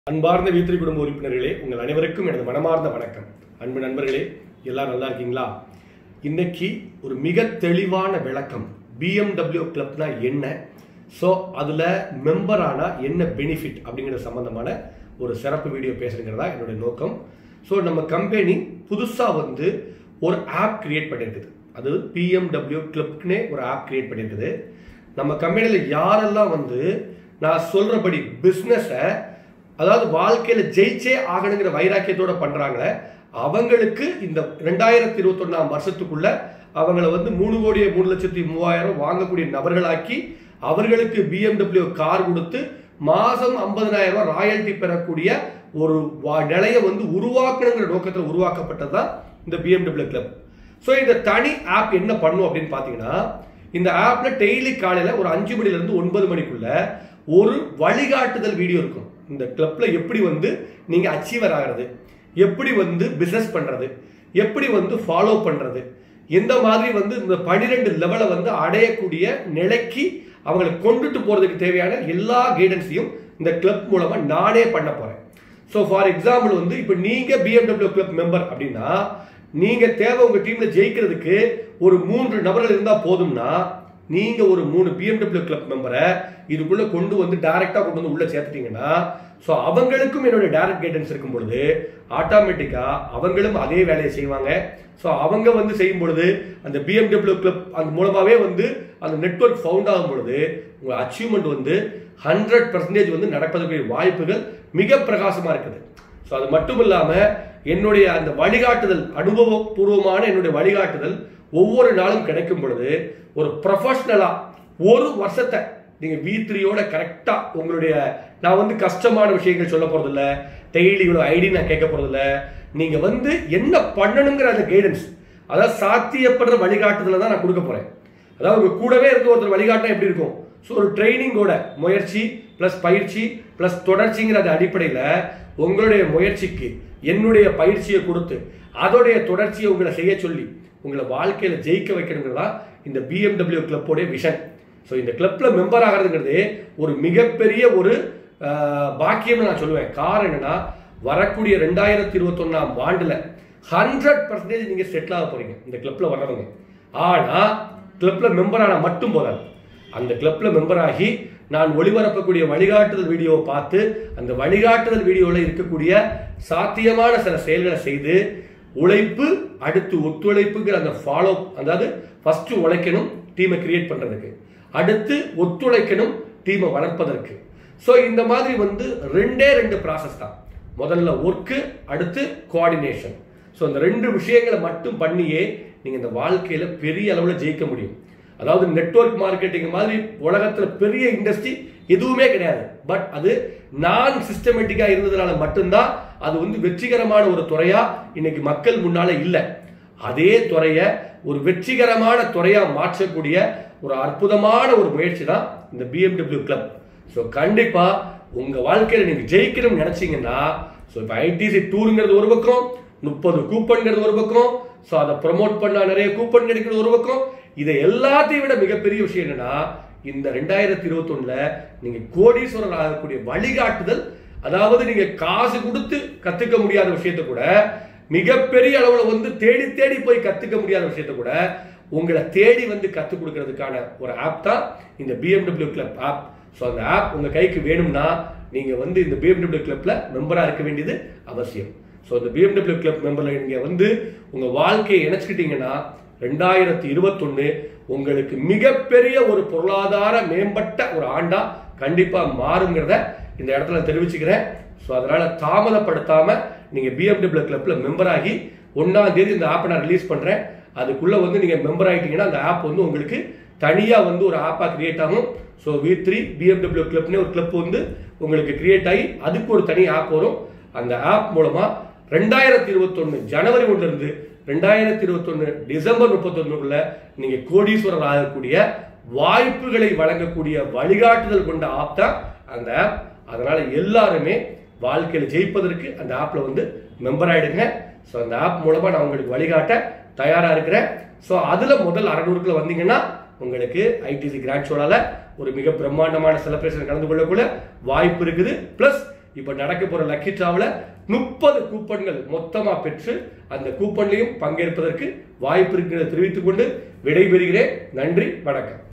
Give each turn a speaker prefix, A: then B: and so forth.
A: அன்பார்ந்த வீத்திரி குடும்ப உறுப்பினர்களே உங்கள் அனைவருக்கும் எனது மனமார்ந்த வணக்கம் அன்பு நண்பர்களே எல்லாரும் நல்லா இருக்கீங்களா இன்னைக்கு ஒரு மிக தெளிவான விளக்கம் பிஎம்டபிள்யூ கிளப்னா என்ன ஸோ அதில் மெம்பர் ஆனால் என்ன பெனிஃபிட் அப்படிங்கிற சம்பந்தமான ஒரு சிறப்பு வீடியோ பேசுகிறதா என்னுடைய நோக்கம் ஸோ நம்ம கம்பெனி புதுசாக வந்து ஒரு ஆப் கிரியேட் பண்ணியிருக்குது அது பிஎம்டபிள்யூ கிளப்னே ஒரு ஆப் கிரியேட் பண்ணியிருக்குது நம்ம கம்பெனியில் யாரெல்லாம் வந்து நான் சொல்கிறபடி பிஸ்னஸை அதாவது வாழ்க்கையில ஜெயிச்சே ஆகணுங்கிற வைராக்கியத்தோட பண்றாங்களே அவங்களுக்கு இந்த ரெண்டாயிரத்தி இருபத்தொன்னாம் வருஷத்துக்குள்ள அவங்கள வந்து மூணு கோடியே மூணு லட்சத்தி மூவாயிரம் வாங்கக்கூடிய நபர்களாக்கி அவர்களுக்கு பிஎம்டபிள்யூ கார் கொடுத்து மாசம் ஐம்பதனாயிரம் ரூபாய் ராயல்டி பெறக்கூடிய ஒரு வா- நிலையை வந்து உருவாக்கணுங்கிற நோக்கத்தில் உருவாக்கப்பட்டது தான் இந்த பிஎம்டபிள்யூ கிளப் ஸோ இந்த தனி ஆப் என்ன பண்ணும் அப்படின்னு பார்த்தீங்கன்னா இந்த ஆப்ல டெய்லி காலையில் ஒரு அஞ்சு மணில இருந்து ஒன்பது மணிக்குள்ள ஒரு வழிகாட்டுதல் வீடியோ இருக்கும் இந்த கிளப்ல எப்படி வந்து நீங்க அச்சீவர் ஆகிறது எப்படி வந்து பிசினஸ் பண்றது எப்படி வந்து ஃபாலோ பண்றது எந்த மாதிரி வந்து இந்த பனிரெண்டு லெவலை வந்து அடையக்கூடிய நிலைக்கு அவங்களை கொண்டுட்டு போறதுக்கு தேவையான எல்லா கைடன்ஸையும் இந்த கிளப் மூலமா நானே பண்ண போறேன் ஸோ ஃபார் எக்ஸாம்பிள் வந்து இப்போ நீங்க பிஎம்டபிள்யூ கிளப் மெம்பர் அப்படின்னா நீங்க தேவை உங்க டீம்ல ஜெயிக்கிறதுக்கு ஒரு மூன்று நபர்கள் இருந்தா போதும்னா நீங்க ஒரு மூணு பிஎம்டபிள்யூ கிளப் மெம்பரை இதுக்குள்ள கொண்டு வந்து டைரக்டா கொண்டு வந்து உள்ள சேர்த்துட்டீங்கன்னா ஸோ அவங்களுக்கும் என்னோட டைரக்ட் கைடன்ஸ் இருக்கும் பொழுது ஆட்டோமேட்டிக்கா அவங்களும் அதே வேலையை செய்வாங்க ஸோ அவங்க வந்து செய்யும் பொழுது அந்த பிஎம்டபிள்யூ கிளப் அந்த மூலமாவே வந்து அந்த நெட்வொர்க் ஃபவுண்ட் ஆகும் பொழுது உங்க அச்சீவ்மெண்ட் வந்து ஹண்ட்ரட் பர்சன்டேஜ் வந்து நடப்பதற்குரிய வாய்ப்புகள் மிக பிரகாசமா இருக்குது ஸோ அது மட்டும் இல்லாம என்னுடைய அந்த வழிகாட்டுதல் அனுபவபூர்வமான என்னுடைய வழிகாட்டுதல் ஒவ்வொரு நாளும் கிடைக்கும் பொழுது ஒரு ப்ரொஃபஷனலா ஒரு வருஷத்தை நீங்க வி த்ரீயோட கரெக்டா உங்களுடைய நான் வந்து கஷ்டமான விஷயங்கள் சொல்ல போறதில்ல டெய்லி இவ்வளோ ஐடி நான் கேட்க போறதில்ல நீங்க வந்து என்ன பண்ணணுங்கிற அந்த கைடன்ஸ் அதாவது சாத்தியப்படுற வழிகாட்டுதலை தான் நான் கொடுக்க போறேன் அதாவது உங்க கூடவே இருந்து ஒருத்தர் வழிகாட்டினா எப்படி இருக்கும் ஸோ ஒரு ட்ரைனிங்கோட முயற்சி ப்ளஸ் பயிற்சி ப்ளஸ் தொடர்ச்சிங்கிற அந்த அடிப்படையில் உங்களுடைய முயற்சிக்கு என்னுடைய பயிற்சியை கொடுத்து அதோடைய தொடர்ச்சியை உங்களை செய்ய சொல்லி உங்களை வாழ்க்கையில ஜெயிக்க வைக்கணுங்கிறதா இந்த பிஎம்டபிள்யூ கிளப்போடைய விஷன் ஸோ இந்த கிளப்ல மெம்பர் ஆகிறதுங்கிறது ஒரு மிகப்பெரிய ஒரு ஆஹ், பாக்கியம்னு நான் சொல்லுவேன் காரணம் என்னன்னா வரக்கூடிய ரெண்டாயிரத்தி இருபத்தொன்னாம் ஆண்டுல ஹண்ட்ரட் பர்சன்டேஜ் நீங்க செட்டில் ஆக போறீங்க இந்த கிளப்ல வர்றவங்க ஆனா கிளப்ல மெம்பர் ஆனா மட்டும் போதாது அந்த கிளப்ல மெம்பர் ஆகி நான் ஒளிபரப்பக்கூடிய வழிகாட்டுதல் வீடியோவை பார்த்து அந்த வழிகாட்டுதல் வீடியோவில் இருக்கக்கூடிய சாத்தியமான சில செயல்களை செய்து உழைப்பு அடுத்து ஒத்துழைப்புங்கிற அந்த ஃபாலோ அதாவது ஃபர்ஸ்ட் உழைக்கணும் டீமை கிரியேட் பண்றதுக்கு அடுத்து ஒத்துழைக்கணும் டீமை வளர்ப்பதற்கு ஸோ இந்த மாதிரி வந்து ரெண்டே ரெண்டு ப்ராசஸ் தான் முதல்ல ஒர்க்கு அடுத்து கோஆர்டினேஷன் ஸோ இந்த ரெண்டு விஷயங்களை மட்டும் பண்ணியே நீங்க இந்த வாழ்க்கையில பெரிய அளவில் ஜெயிக்க முடியும் அதாவது நெட்வொர்க் மார்க்கெட்டிங் மாதிரி உலகத்துல பெரிய இண்டஸ்ட்ரி எதுவுமே கிடையாது பட் அது நான் சிஸ்டமேட்டிக்கா இருந்ததுனால மட்டும்தான் அது வந்து வெற்றிகரமான ஒரு துறையா இன்னைக்கு மக்கள் முன்னால இல்லை அதே துறைய ஒரு வெற்றிகரமான துறையா மாற்றக்கூடிய ஒரு அற்புதமான ஒரு முயற்சி தான் இந்த பிஎம்டபிள்யூ கிளப் ஸோ கண்டிப்பா உங்க வாழ்க்கையில நீங்க ஜெயிக்கணும்னு நினைச்சீங்கன்னா ஸோ இப்போ ஐடிசி டூருங்கிறது ஒரு பக்கம் முப்பது கூப்பன்ங்கிறது ஒரு பக்கம் ஸோ அதை ப்ரமோட் பண்ணா நிறைய கூப்பன் கிடைக்கிறது ஒரு பக்கம் இதை எல்லாத்தையும் விட மிகப்பெரிய விஷயம் என்னன்னா இந்த ரெண்டாயிரத்தி இருபத்தொன்னுல நீங்க கோடீஸ்வரர் ஆகக்கூடிய வழிகாட்டுதல் அதாவது நீங்க காசு கொடுத்து கத்துக்க முடியாத விஷயத்தை கூட மிகப்பெரிய அளவுல வந்து தேடி தேடி போய் கத்துக்க முடியாத விஷயத்தை கூட உங்களை தேடி வந்து கத்துக் கொடுக்கறதுக்கான ஒரு ஆப் தான் இந்த பிஎம்டபிள்யூ கிளப் ஆப் ஸோ அந்த ஆப் உங்க கைக்கு வேணும்னா நீங்க வந்து இந்த பிஎம்டபிள்யூ கிளப்ல மெம்பரா இருக்க வேண்டியது அவசியம் ஸோ இந்த பிஎம்டபிள்யூ கிளப் மெம்பர்ல நீங்க வந்து உங்க வாழ்க்கையை இணைச்சுக்கிட்டீங்கன்னா ரெண்டாயிரத்தி இருபத்தொன்னு உங்களுக்கு மிகப்பெரிய ஒரு பொருளாதார மேம்பட்ட ஒரு ஆண்டா கண்டிப்பா மாறுங்கிறத இந்த இடத்துல தெரிவிச்சுக்கிறேன் ஸோ அதனால தாமதப்படுத்தாம நீங்க பிஎம்டபிள்யூ கிளப்ல மெம்பர் ஆகி ஒன்னாம் தேதி இந்த ஆப்பை நான் ரிலீஸ் பண்றேன் அதுக்குள்ள வந்து நீங்க மெம்பர் ஆயிட்டீங்கன்னா அந்த ஆப் வந்து உங்களுக்கு தனியா வந்து ஒரு ஆப்பா கிரியேட் ஆகும் ஸோ வி த்ரீ பிஎம்டபிள்யூ கிளப்னே ஒரு கிளப் வந்து உங்களுக்கு கிரியேட் ஆகி அதுக்கு ஒரு தனி ஆப் வரும் அந்த ஆப் மூலமா ரெண்டாயிரத்தி இருபத்தொன்னு ஜனவரி ஒன்றுல இருந்து ரெண்டாயிரத்தி இருபத்தொன்னு டிசம்பர் முப்பத்தொன்னுக்குள்ள நீங்க கோடீஸ்வரர் ஆகக்கூடிய வாய்ப்புகளை வழங்கக்கூடிய வழிகாட்டுதல் கொண்ட ஆப் தான் அந்த ஆப் அதனால எல்லாருமே வாழ்க்கையில ஜெயிப்பதற்கு அந்த ஆப்ல வந்து மெம்பர் ஆயிடுங்க ஸோ அந்த ஆப் மூலமா நான் உங்களுக்கு வழிகாட்ட தயாரா இருக்கிறேன் ஸோ அதுல முதல் அறநூறுக்குள்ள வந்தீங்கன்னா உங்களுக்கு ஐடிசி கிராண்ட் ஷோலால ஒரு மிக பிரம்மாண்டமான செலிப்ரேஷன் கலந்து கொள்ளக்குள்ள வாய்ப்பு இருக்குது பிளஸ் இப்ப நடக்க போற லக்கி டிராவில முப்பது கூப்பன்கள் மொத்தமா பெற்று அந்த கூப்பன்லையும் பங்கேற்பதற்கு வாய்ப்பு இருக்கிறத தெரிவித்துக் கொண்டு விடைபெறுகிறேன் நன்றி வணக்கம்